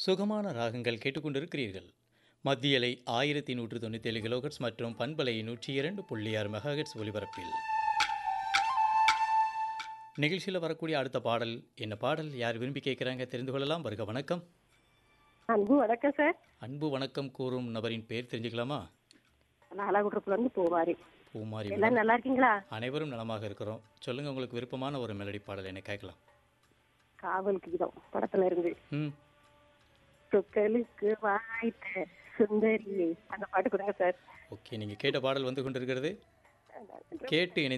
சுகமான ராகங்கள் கேட்டுக்கொண்டிருக்கிறீர்கள் மத்தியலை ஆயிரத்தி நூற்று தொண்ணூற்றி ஏழு கிலோஹெட்ஸ் மற்றும் பண்பலை நூற்றி இரண்டு புள்ளி ஆறு மெகாஹெட்ஸ் ஒலிபரப்பில் நிகழ்ச்சியில் வரக்கூடிய அடுத்த பாடல் என்ன பாடல் யார் விரும்பி கேட்குறாங்க தெரிந்து கொள்ளலாம் வருக வணக்கம் அன்பு வணக்கம் சார் அன்பு வணக்கம் கூறும் நபரின் பேர் தெரிஞ்சுக்கலாமா நாலாகுற்றப்புல இருந்து போவாரு பூமாரி எல்லாம் நல்லா இருக்கீங்களா அனைவரும் நலமாக இருக்கிறோம் சொல்லுங்க உங்களுக்கு விருப்பமான ஒரு மெலடி பாடல் என்ன கேட்கலாம் காவல் கீதம் படத்துல இருந்து ம் சொற்களுக்கு வாய்த்த சுந்தரியே அந்த பாட்டு கொடுங்க சார் ஓகே நீங்கள் கேட்ட பாடல் வந்து கொண்டிருக்கிறது கேட்டு இணை